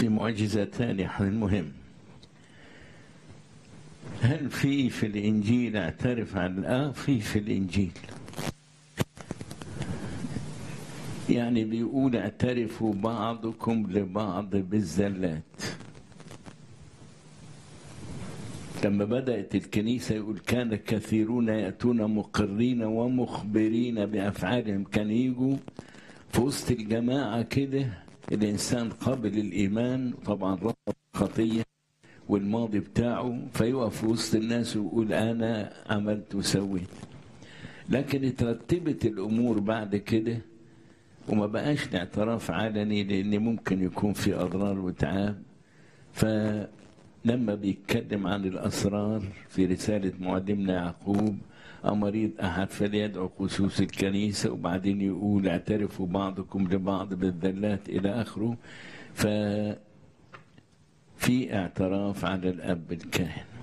في معجزة ثانية المهم هل في في الإنجيل اعترف عن الآب في في الإنجيل يعني بيقول اعترفوا بعضكم لبعض بالزلات لما بدأت الكنيسة يقول كان كثيرون يأتون مقرين ومخبرين بأفعالهم كان يجوا في وسط الجماعة كده الإنسان قابل الإيمان طبعا رفض خطية والماضي بتاعه فيقف في وسط الناس ويقول أنا عملت وسويت لكن اترتبت الأمور بعد كده وما بقاش الاعتراف علني لأن ممكن يكون في أضرار وتعاب فلما بيتكلم عن الأسرار في رسالة معلمنا يعقوب أمريض أحد فليدعو خصوص الكنيسة وبعدين يقول اعترفوا بعضكم لبعض بالذلات إلى آخره ف في اعتراف على الأب الكاهن